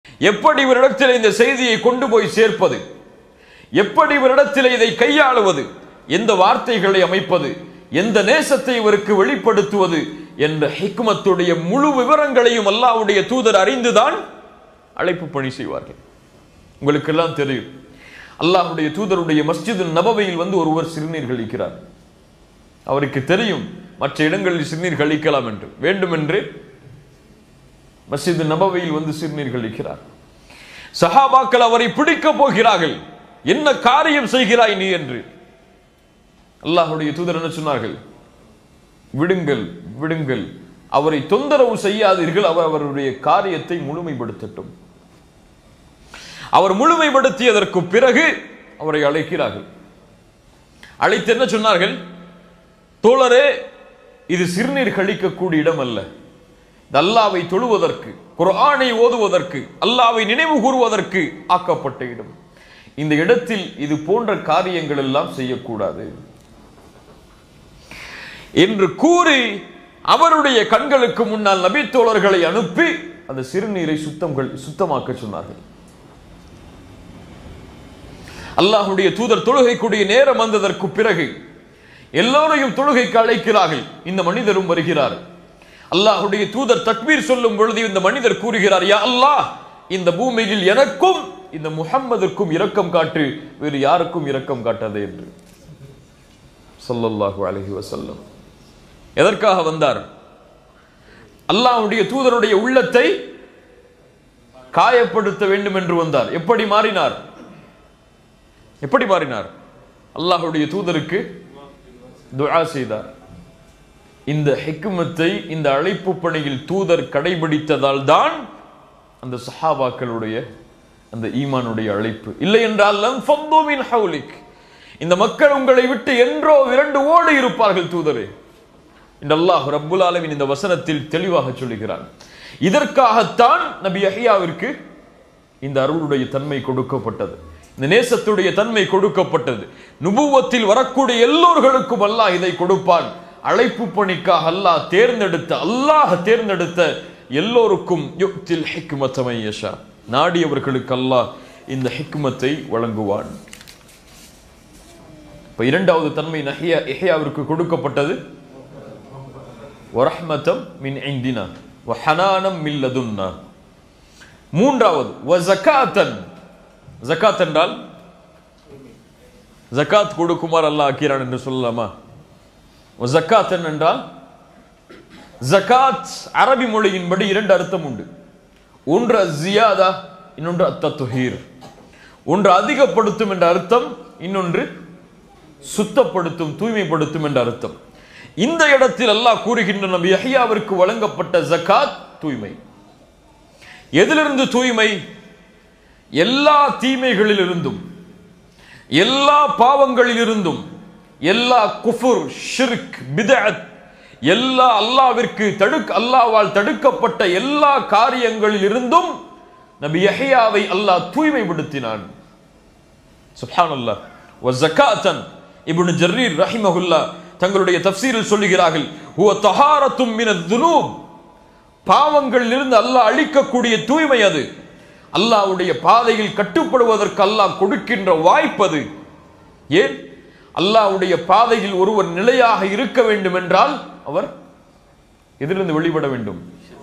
எப்படி இவரிடத்தில் இந்த செய்தியை கொண்டு போய் சேர்ப்பது எப்படி இவரிடத்தில் இதை கையாளுவது எந்த வார்த்தைகளை அமைப்பது எந்த நேசத்தை இவருக்கு வெளிப்படுத்துவது என்ற ஹிக்மத்துடைய முழு விவரங்களையும் அல்லாஹ்வுடைய தூதர் அறிந்துதான் அழைப்பு பணி செய்வார்கள் உங்களுக்கெல்லாம் தெரியும் அல்லாஹ்வுடைய தூதருடைய மஸ்ஜிது நபவையில் வந்து ஒருவர் சிறுநீர் கழிக்கிறார் அவருக்கு தெரியும் மற்ற இடங்களில் சிறுநீர் கழிக்கலாம் என்று வேண்டுமென்று மஸ்ஜிது நபவையில் வந்து சிறுநீர் கழிக்கிறார் சஹாபாக்கள் அவரை பிடிக்கப் போகிறார்கள் என்ன காரியம் செய்கிறாய் நீ என்று அல்லாஹ்வுடைய தூதர் என்ன சொன்னார்கள் விடுங்கள் விடுங்கள் அவரை தொந்தரவு செய்யாதீர்கள் அவர் அவருடைய காரியத்தை முழுமைப்படுத்தட்டும் அவர் முழுமைப்படுத்தியதற்கு பிறகு அவரை அழைக்கிறார்கள் அழைத்து என்ன சொன்னார்கள் தோழரே இது சிறுநீர் கழிக்கக்கூடிய இடம் அல்ல இது அல்லாவை தொழுவதற்கு குர்ஆனை ஓதுவதற்கு அல்லாவை நினைவு கூறுவதற்கு ஆக்கப்பட்ட இடம் இந்த இடத்தில் இது போன்ற காரியங்கள் எல்லாம் செய்யக்கூடாது என்று கூறி அவருடைய கண்களுக்கு முன்னால் நபித்தோழர்களை அனுப்பி அந்த சிறுநீரை சுத்தங்கள் சுத்தமாக்க சொன்னார்கள் அல்லாஹுடைய தூதர் தொழுகைக்குரிய நேரம் வந்ததற்கு பிறகு எல்லோரையும் தொழுகைக்கு அழைக்கிறார்கள் இந்த மனிதரும் வருகிறார் அல்லாஹுடைய தூதர் தக்பீர் சொல்லும் பொழுது இந்த மனிதர் கூறுகிறார் யா அல்லாஹ் இந்த பூமியில் எனக்கும் இந்த முஹம்மதுக்கும் இரக்கம் காட்டு வேறு யாருக்கும் இரக்கம் காட்டாதே என்று சொல்லல்லாஹு அலைஹி வஸல்லம் எதற்காக வந்தார் அல்லாஹ்வுடைய தூதருடைய உள்ளத்தை காயப்படுத்த வேண்டும் என்று வந்தார் எப்படி மாறினார் எப்படி மாறினார் அல்லாஹ்வுடைய தூதருக்கு துஆ செய்தார் இந்த ஹிக்மத்தை இந்த அழைப்பு பணியில் தூதர் கடைபிடித்ததால் தான் அந்த சஹாபாக்களுடைய அந்த ஈமானுடைய அழைப்பு இல்லை என்றால் லம் ஃபದ್ದು மின் ஹவுலிக் இந்த மக்கள் உங்களை விட்டு என்றோ இரண்டு ஓடி இருப்பார்கள் தூதரே இந்த அல்லாஹ் ரப்புல் ஆலமீன் இந்த வசனத்தில் தெளிவாக சொல்லுகிறான் இதற்காகத்தான் நபி யஹ்யாவிற்கு இந்த அருளுடைய தன்மை கொடுக்கப்பட்டது இந்த நேசத்துடைய தன்மை கொடுக்கப்பட்டது நுபுவத்தில் வரக்கூடிய எல்லோர்களுக்கும் அல்லாஹ் இதை கொடுப்பான் அழைப்பு பணிக்காக அல்லாஹ் தேர்ந்தெடுத்த அல்லாஹ் தேர்ந்தெடுத்த எல்லோருக்கும் யுக்தில் ஹிக்மத்தமை யஷா நாடியவர்களுக்கு அல்லாஹ் இந்த ஹிக்மத்தை வழங்குவான் இப்ப இரண்டாவது தன்மை நஹியா இஹ்யாவிற்கு கொடுக்கப்பட்டது வரஹ்மத்தம் மின் இந்தினா வஹனானம் மில்லதுன்னா மூன்றாவது வ ஜகாத்தன் ஜகாத் என்றால் ஜகாத் கொடுக்குமாறு அல்லாஹ் ஆக்கிறான் என்று சொல்லலாமா வ ஜகாத்தன் என்றால் ஜகாத் அரபி மொழியின்படி இரண்டு அர்த்தம் உண்டு ஒன்று ஜியாதா இன்னொன்று அத்தத்துஹீர் ஒன்று அதிகப்படுத்தும் என்ற அர்த்தம் இன்னொன்று சுத்தப்படுத்தும் தூய்மைப்படுத்தும் என்ற அர்த்தம் இந்த இடத்தில் அல்லாஹ் கூறுகின்ற நபி யஹ்யாவிற்கு வழங்கப்பட்ட ஜகாத் தூய்மை எதிலிருந்து தூய்மை எல்லா தீமைகளிலிருந்தும் எல்லா பாவங்களிலிருந்தும் எல்லா குஃபுர் ஷிர்க் பிதஅத் எல்லா அல்லாவிற்கு தடுக்க அல்லாவால் தடுக்கப்பட்ட எல்லா காரியங்களில் இருந்தும் நபி யஹ்யாவை அல்லாஹ் தூய்மைப்படுத்தினான் சுப்ஹானல்லாஹ் வ ஜகாத்தன் இப்னு ஜர்ரீர் ரஹிமஹுல்லா தங்களுடைய தஃப்சீரில் சொல்லுகிறார்கள் ஹுவ தஹாரத்தும் மின துனூப் பாவங்களில் இருந்து அல்லாஹ் அழிக்கக்கூடிய தூய்மை அது அல்லாஹ்வுடைய பாதையில் கட்டுப்படுவதற்கு அல்லாஹ் கொடுக்கின்ற வாய்ப்பது ஏன் அல்லாஹ்வுடைய பாதையில் ஒருவர் நிலையாக இருக்க வேண்டும் என்றால் அவர் எதிலிருந்து வெளிப்பட வேண்டும்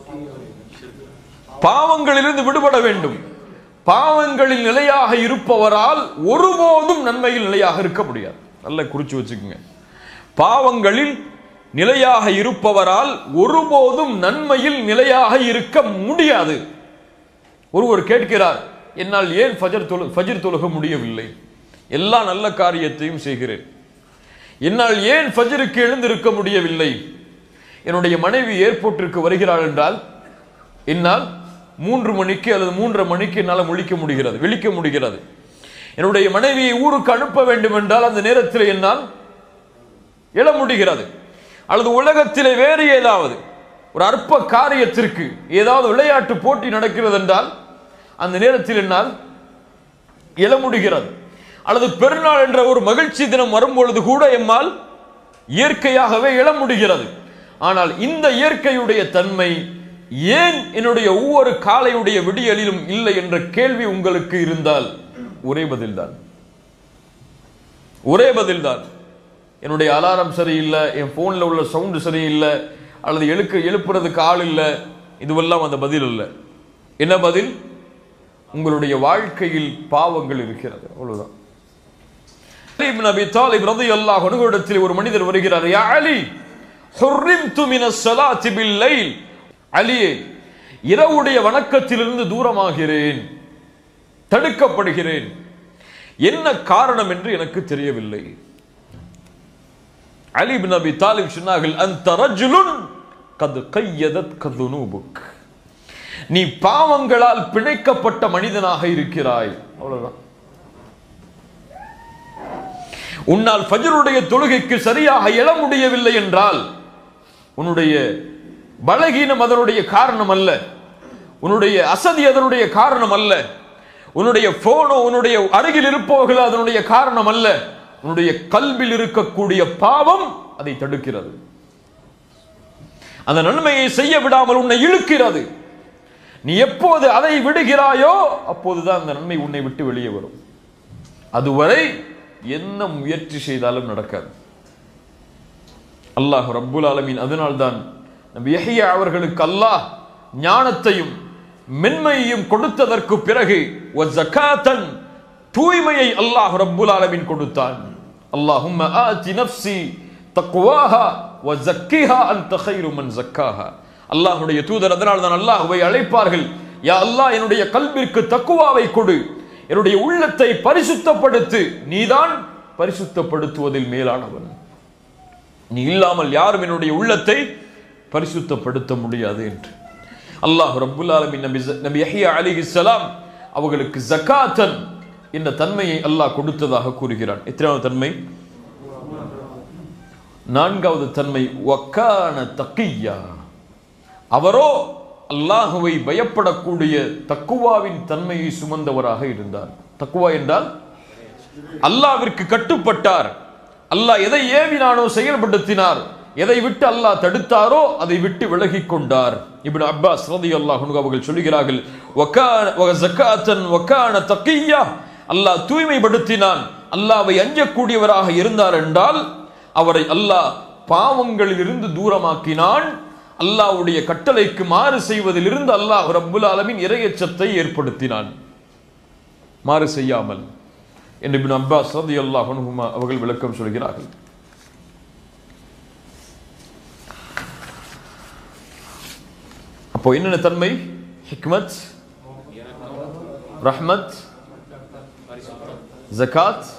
பாவங்களிலிருந்து விடுபட வேண்டும் பாவங்களில் நிலையாக இருப்பவரால் ஒருபோதும் நன்மையில் நிலையாக இருக்க முடியாது நல்ல குறிச்சு வச்சுக்கோங்க பாவங்களில் நிலையாக இருப்பவரால் ஒருபோதும் நன்மையில் நிலையாக இருக்க முடியாது ஒருவர் கேட்கிறார் என்னால் ஏன் ஃபஜர் தொழு ஃபஜர் தொழுக முடியவில்லை எல்லா நல்ல காரியத்தையும் செய்கிறேன் என்னால் ஏன் ஃபஜருக்கு எழுந்திருக்க முடியவில்லை என்னுடைய மனைவி ஏர்போர்ட்டிற்கு வருகிறாள் என்றால் என்னால் மூன்று மணிக்கு அல்லது மூன்றரை மணிக்கு என்னால் முழிக்க முடிகிறது விழிக்க முடிகிறது என்னுடைய மனைவியை ஊருக்கு அனுப்ப வேண்டும் என்றால் அந்த நேரத்தில் என்னால் எழ முடிகிறது அல்லது உலகத்திலே வேறு ஏதாவது ஒரு அற்ப காரியத்திற்கு ஏதாவது விளையாட்டு போட்டி நடக்கிறது என்றால் அந்த நேரத்தில் என்னால் எழ முடிகிறது அல்லது பெருநாள் என்ற ஒரு மகிழ்ச்சி தினம் வரும்பொழுது கூட எம்மால் இயற்கையாகவே எழ முடிகிறது ஆனால் இந்த இயற்கையுடைய தன்மை ஏன் என்னுடைய ஒவ்வொரு காலையுடைய விடியலிலும் இல்லை என்ற கேள்வி உங்களுக்கு இருந்தால் ஒரே பதில்தான் ஒரே பதில்தான் என்னுடைய அலாரம் சரியில்லை என் போன்ல உள்ள சவுண்டு சரியில்லை அல்லது எழுக்க எழுப்புறதுக்கு ஆள் இல்லை இதுவெல்லாம் அந்த பதில் இல்லை என்ன பதில் உங்களுடைய வாழ்க்கையில் பாவங்கள் இருக்கிறது அவ்வளவுதான் அலி இப்னு அபி தாலிப் ரலியல்லாஹு அன்ஹு இடத்தில் ஒரு மனிதர் வருகிறார் யா அலி ஹுர்ரிம்து மினஸ் ஸலாத்தி பில் லைல் அலியே இரவுடைய வணக்கத்திலிருந்து தூரமாகிறேன் தடுக்கப்படுகிறேன் என்ன காரணம் என்று எனக்கு தெரியவில்லை அலி பின் அபி தாலிப் சொன்னார்கள் அந்த ரஜுலுன் கது கையதத் கதுனூபுக் நீ பாவங்களால் பிணைக்கப்பட்ட மனிதனாக இருக்கிறாய் அவ்வளவுதான் உன்னால் ஃபஜ்ருடைய தொழுகைக்கு சரியாக எழ முடியவில்லை என்றால் உன்னுடைய பலகீனம் அதனுடைய காரணம் அல்ல உன்னுடைய அசதி அதனுடைய காரணம் அல்ல உன்னுடைய போனோ உன்னுடைய அருகில் இருப்பவர்கள் அதனுடைய காரணம் அல்ல உன்னுடைய கல்வில் இருக்கக்கூடிய பாவம் அதை தடுக்கிறது அந்த நன்மையை செய்ய விடாமல் உன்னை இழுக்கிறது நீ எப்போது அதை விடுகிறாயோ அப்போதுதான் அந்த நன்மை உன்னை விட்டு வெளியே வரும் அதுவரை என்ன முயற்சி செய்தாலும் நடக்காது அல்லாஹ் ரப்புல் ஆலமீன் அதனால்தான் நபி யஹ்யா அவர்களுக்கு அல்லாஹ் ஞானத்தையும் மென்மையையும் கொடுத்ததற்கு பிறகு வ ஜகாத்தன் தூய்மையை அல்லாஹ் ரப்புல் ஆலமீன் கொடுத்தான் அல்லாஹும்ம ஆதி நஃப்ஸி தக்வாஹா வ ஜக்கிஹா அன்த கைரு மன் ஜக்காஹா அல்லாஹ்வுடைய தூதர் அதனால் தான் அல்லாஹ்வை அழைப்பார்கள் யா அல்லாஹ் என்னுடைய கல்விற்கு தக்குவாவை கொடு என்னுடைய உள்ளத்தை பரிசுத்தப்படுத்து நீதான் பரிசுத்தப்படுத்துவதில் மேலானவன் நீ இல்லாமல் யாரும் என்னுடைய உள்ளத்தை பரிசுத்தப்படுத்த முடியாது என்று அல்லாஹ் ரப்புல் ஆலமின் நபி நபி யஹ்யா அலைஹிஸ்ஸலாம் அவர்களுக்கு ஜகாத்தன் என்ற தன்மையை அல்லாஹ் கொடுத்ததாக கூறுகிறான் எத்தனாவது தன்மை நான்காவது தன்மை வக்கான தக்கியா அவரோ அல்லாஹுவை பயப்படக்கூடிய தக்குவாவின் தன்மையை சுமந்தவராக இருந்தார் தக்குவா என்றால் அல்லாவிற்கு கட்டுப்பட்டார் அல்லாஹ் எதை ஏவினானோ செயல்படுத்தினார் எதை விட்டு அல்லாஹ் தடுத்தாரோ அதை விட்டு விலகிக் கொண்டார் இப்னு அப்பாஸ் ரலியல்லாஹு அன்ஹு அவர்கள் சொல்கிறார்கள் வகான வ ஜகாத்தன் வகான தக்கியா அல்லாஹ் தூய்மைப்படுத்தினான் அல்லாஹ்வை அஞ்சக்கூடியவராக இருந்தார் என்றால் அவரை அல்லாஹ் பாவங்களில் இருந்து தூரமாக்கினான் அல்லாஹ்வுடைய கட்டளைக்கு மாறு செய்வதிலிருந்து அல்லாஹ் ரப்புல் ஆலமின் இரையச்சத்தை ஏற்படுத்தினான் மாறு செய்யாமல் என்று இப்னு அப்பாஸ் ரலியல்லாஹு அன்ஹுமா அவர்கள் விளக்கம் சொல்கிறார்கள் அப்போ என்னென்ன தன்மை ஹிக்மத் ரஹ்மத் ஜகாத்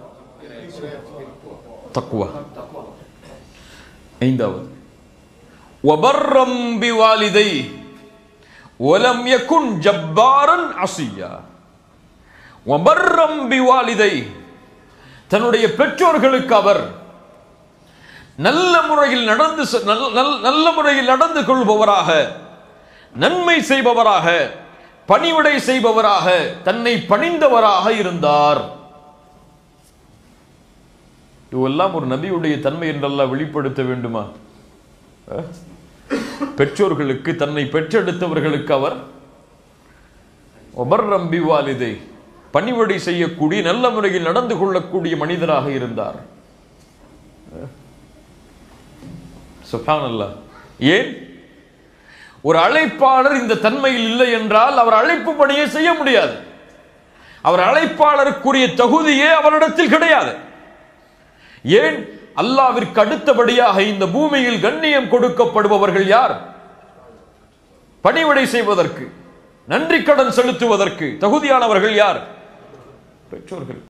தக்குவா ஐந்தாவது وبرا بوالديه ولم يكن جبارا عصيا وبرا بوالديه தன்னுடைய பெற்றோர்களுக்கு அவர் நல்ல முறையில் நடந்து செ- நல்ல- நல்ல- நல்ல முறையில் நடந்து கொள்பவராக நன்மை செய்பவராக பணிவிடை செய்பவராக தன்னை பணிந்தவராக இருந்தார் இதுவெல்லாம் ஒரு நபியுடைய தன்மை என்றெல்லாம் வெளிப்படுத்த வேண்டுமா அஹ்? பெற்றோர்களுக்கு தன்னை பெற்றெடுத்தவர்களுக்கு அவர் ஒபர்ரம்பி வாலிதை பணிவிடை செய்யக்கூடிய நல்ல முறையில் நடந்து கொள்ளக்கூடிய மனிதராக இருந்தார் சுப்ஹானல்லாஹ் ஏன் ஒரு அழைப்பாளர் இந்த தன்மையில் இல்லை என்றால் அவர் அழைப்பு பணியை செய்ய முடியாது அவர் அழைப்பாளருக்குரிய தகுதியே அவரிடத்தில் கிடையாது ஏன் அல்லாவிற்கு அடுத்தபடியாக இந்த பூமியில் கண்ணியம் கொடுக்கப்படுபவர்கள் யார் பணிவிடை செய்வதற்கு நன்றி கடன் செலுத்துவதற்கு தகுதியானவர்கள் யார் பெற்றோர்கள்